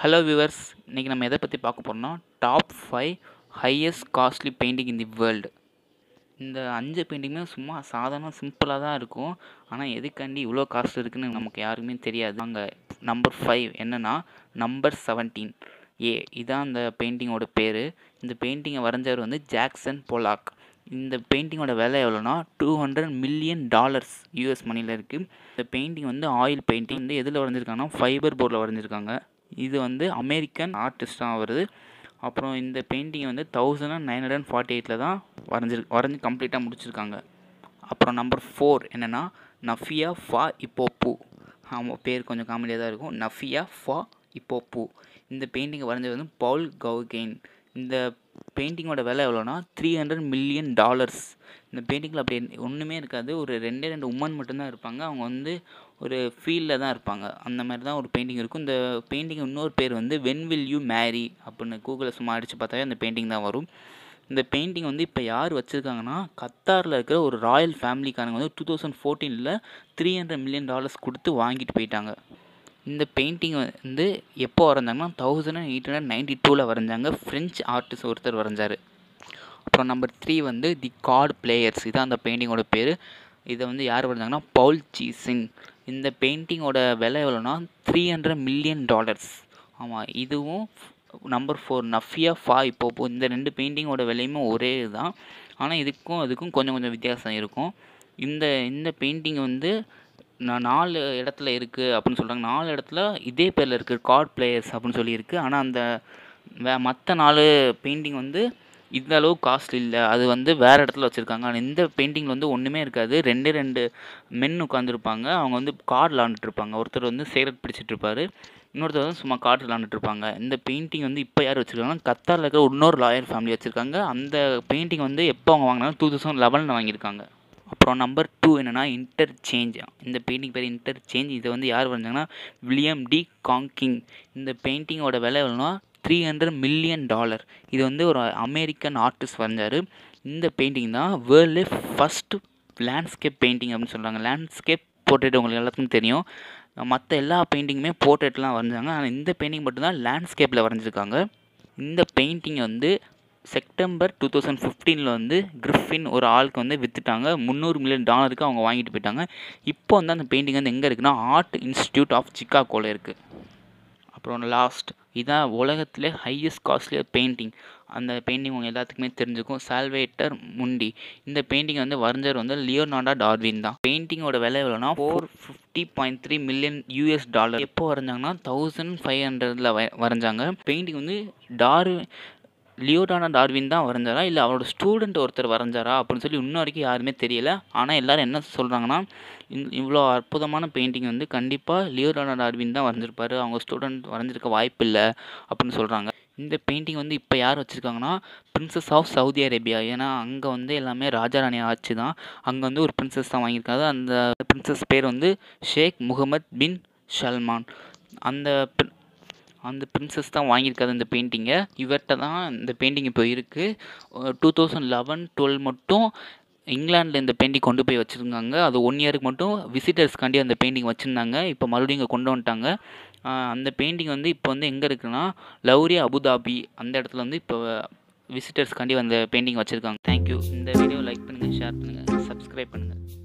hello viewers இன்றைக்கி நம்ம எதை பற்றி பார்க்க போகிறோம்னா top five highest costly painting in the world இந்த அஞ்சு பெயிண்டிங்குமே சும்மா சாதாரண சிம்பிளாக தான் இருக்கும் ஆனால் எதுக்காண்டி இவ்வளோ காஸ்ட் இருக்குன்னு நமக்கு யாருக்குமே தெரியாது அங்கே நம்பர் ஃபைவ் என்னென்னா நம்பர் செவன்டீன் ஏ இதான் அந்த பெயிண்டிங்கோட பேர் இந்த பெயிண்டிங்கை வரைஞ்சவர் வந்து ஜாக்சன் பொலாக் இந்த பெயிண்டிங்கோட விலை எவ்வளோனா two hundred million dollars US மணியில் இருக்குது இந்த பெயிண்டிங் வந்து ஆயில் பெயிண்டிங் வந்து எதில் வரைஞ்சிருக்காங்கன்னா ஃபைபர் போர்டில் வரைஞ்சிருக்காங்க இது வந்து அமெரிக்கன் ஆர்டிஸ்டாக வருது அப்புறம் இந்த பெயிண்டிங் வந்து thousand and nine hundred forty எயிட்டில் தான் வரைஞ்சிரு வரைஞ்சி கம்ப்ளீட்டாக முடிச்சிருக்காங்க அப்புறம் நம்பர் ஃபோர் என்னென்னா நஃபியா ஃபா இப்போப்பு ஆமாம் பேர் கொஞ்சம் காமெடியாக தான் இருக்கும் நஃபியா ஃபா இப்போப்பு இந்த பெயிண்டிங்கை வரைஞ்சது வந்து பவுல் கவுகெயின் இந்த பெயிண்டிங்கோட விலை எவ்வளோனா த்ரீ ஹண்ட்ரட் மில்லியன் டாலர்ஸ் இந்த பெயிண்டிங்கில் அப்படி ஒன்றுமே இருக்காது ஒரு ரெண்டே ரெண்டு உமன் மட்டும்தான் இருப்பாங்க அவங்க வந்து ஒரு ஃபீல்டில் தான் இருப்பாங்க அந்த மாதிரி தான் ஒரு பெயிண்டிங் இருக்கும் இந்த பெயிண்டிங் இன்னொரு பேர் வந்து வென் வில் யூ மேரி அப்படின்னு கூகுளில் சும்மா அடித்து பார்த்தாவே அந்த பெயிண்டிங் தான் வரும் இந்த பெயிண்டிங் வந்து இப்போ யார் வச்சுருக்காங்கன்னா கத்தாரில் இருக்கிற ஒரு ராயல் ஃபேமிலிக்காரங்க வந்து டூ தௌசண்ட் ஃபோர்டீனில் த்ரீ ஹண்ட்ரட் மில்லியன் டாலர்ஸ் கொடுத்து வாங்கிட்டு போயிட்டாங்க இந்த பெயிண்டிங் வந்து எப்போ வரைஞ்சாங்கன்னா தௌசண்ட் எயிட் ஹண்ட்ரட் நைன்டி டூவில் வரைஞ்சாங்க ஃப்ரெஞ்ச் ஆர்டிஸ்ட் ஒருத்தர் வரைஞ்சார் அப்புறம் நம்பர் த்ரீ வந்து தி கார்டு பிளேயர்ஸ் இதான் அந்த பெயிண்டிங்கோட பேர் இதை வந்து யார் வரைஞ்சாங்கன்னா பவுல் சீசின் இந்த பெயிண்டிங்கோட விலை எவ்வளோனா த்ரீ ஹண்ட்ரட் மில்லியன் டாலர்ஸ் ஆமாம் இதுவும் நம்பர் ஃபோர் நஃபியா ஃபா இப்போ இந்த ரெண்டு பெயிண்டிங்கோட விலையுமே ஒரே இதுதான் ஆனால் இதுக்கும் அதுக்கும் கொஞ்சம் கொஞ்சம் வித்தியாசம் இருக்கும் இந்த இந்த பெயிண்டிங் வந்து நான் நாலு இடத்துல இருக்குது அப்படின்னு சொல்கிறாங்க நாலு இடத்துல இதே பேரில் இருக்குது கார்ட் பிளேயர்ஸ் அப்படின்னு சொல்லியிருக்கு ஆனால் அந்த வே மற்ற நாலு பெயிண்டிங் வந்து இந்த அளவு காஸ்ட் இல்லை அது வந்து வேறு இடத்துல வச்சுருக்காங்க ஆனால் இந்த பெயிண்டிங் வந்து ஒன்றுமே இருக்காது ரெண்டே ரெண்டு மென் உட்காந்துருப்பாங்க அவங்க வந்து கார்டு விளாண்டுட்ருப்பாங்க ஒருத்தர் வந்து சிகரெட் பிடிச்சிட்டு இருப்பாரு இன்னொருத்தர் வந்து சும்மா கார்டு விளாண்டுட்ருப்பாங்க இந்த பெயிண்டிங் வந்து இப்போ யார் வச்சுருக்காங்கன்னா கத்தாரில் இருக்கிற இன்னொரு லாயர் ஃபேமிலி வச்சுருக்காங்க அந்த பெயிண்டிங் வந்து எப்போ அவங்க வாங்கினாலும் டூ தௌசண்ட் லெவனில் வாங்கியிருக்காங்க அப்புறம் நம்பர் டூ என்னென்னா இன்டர்சேஞ்ச் இந்த பெயிண்டிங் பேர் இன்டர்சேஞ்ச் இதை வந்து யார் வரைஞ்சாங்கன்னா வில்லியம் டி காங்கிங் இந்த பெயிண்டிங்கோட விலை எவ்வளோனா த்ரீ ஹண்ட்ரட் மில்லியன் டாலர் இது வந்து ஒரு அமெரிக்கன் ஆர்டிஸ்ட் வரைஞ்சார் இந்த பெயிண்டிங் தான் வேர்ல்டு ஃபஸ்ட்டு லேண்ட்ஸ்கேப் பெயிண்டிங் அப்படின்னு சொல்கிறாங்க லேண்ட்ஸ்கேப் போர்ட்ரேட் உங்களுக்கு எல்லாத்துக்கும் தெரியும் மற்ற எல்லா பெயிண்டிங்குமே போர்ட்ரேட்லாம் வரைஞ்சாங்க ஆனால் இந்த பெயிண்டிங் மட்டும்தான் லேண்ட்ஸ்கேப்பில் வரைஞ்சிருக்காங்க இந்த பெயிண்டிங் வந்து செப்டம்பர் டூ தௌசண்ட் ஃபிஃப்டீனில் வந்து கிரிஃபின் ஒரு ஆளுக்கு வந்து விற்றுட்டாங்க முந்நூறு மில்லியன் டாலருக்கு அவங்க வாங்கிட்டு போயிட்டாங்க இப்போ வந்து அந்த பெயிண்டிங் வந்து எங்கே இருக்குன்னா ஆர்ட் இன்ஸ்டியூட் ஆஃப் சிக்காகோவில் இருக்குது அப்புறம் லாஸ்ட் இதான் உலகத்திலே ஹையஸ்ட் காஸ்ட்லி பெயிண்டிங் அந்த பெயிண்டிங் உங்கள் எல்லாத்துக்குமே தெரிஞ்சுக்கும் சால்வேட்டர் முண்டி இந்த பெயிண்டிங் வந்து வரைஞ்சவர் வந்து லியோனார்டா டார்வின் தான் பெயிண்டிங்கோட விலை எவ்வளோனா four fifty point three million US dollar எப்போ வரைஞ்சாங்கன்னா தௌசண்ட் ஃபைவ் ஹண்ட்ரடில் வரைஞ்சாங்க பெயிண்டிங் வந்து டார்வின் லியோடானா டார்வின் தான் வரைஞ்சாரா இல்லை அவரோட ஸ்டூடெண்ட் ஒருத்தர் வரைஞ்சாரா அப்படின்னு சொல்லி இன்ன வரைக்கும் யாருமே தெரியல ஆனால் எல்லோரும் என்ன சொல்கிறாங்கன்னா இவ்வளோ அற்புதமான பெயிண்டிங் வந்து கண்டிப்பாக லியோடானா டார்வின் தான் வரைஞ்சிருப்பாரு அவங்க ஸ்டூடெண்ட் வரைஞ்சிருக்க வாய்ப்பு இல்லை அப்படின்னு சொல்கிறாங்க இந்த பெயிண்டிங் வந்து இப்போ யார் வச்சுருக்காங்கன்னா பிரின்சஸ் ஆஃப் சவுதி அரேபியா ஏன்னா அங்கே வந்து எல்லாமே ராஜாராணி ஆட்சி தான் அங்கே வந்து ஒரு பிரின்சஸ் தான் வாங்கியிருக்காங்க அந்த பிரின்சஸ் பேர் வந்து ஷேக் முகமது பின் ஷல்மான் அந்த அந்த பிரின்சஸ் தான் வாங்கியிருக்காது இந்த பெயிண்டிங்கை இவர்கிட்ட தான் இந்த பெயிண்டிங் இப்போ இருக்குது டூ தௌசண்ட் லெவன் டுவெல் மட்டும் இங்கிலாண்டில் இந்த பெயிண்டிங் கொண்டு போய் வச்சுருந்தாங்க அது ஒன் இயருக்கு மட்டும் விசிட்டர்ஸ்க்காண்டி அந்த பெயிண்டிங் வச்சுருந்தாங்க இப்போ மறுபடியும் இங்கே கொண்டு வந்துட்டாங்க அந்த பெயிண்டிங் வந்து இப்போ வந்து எங்கே இருக்குன்னா லவ்ரி அபுதாபி அந்த இடத்துல வந்து இப்போ விசிட்டர்ஸ்க்காண்டி அந்த பெயிண்டிங் வச்சுருக்காங்க தேங்க்யூ இந்த வீடியோ லைக் பண்ணுங்கள் ஷேர் பண்ணுங்கள் சப்ஸ்கிரைப் பண்ணுங்கள்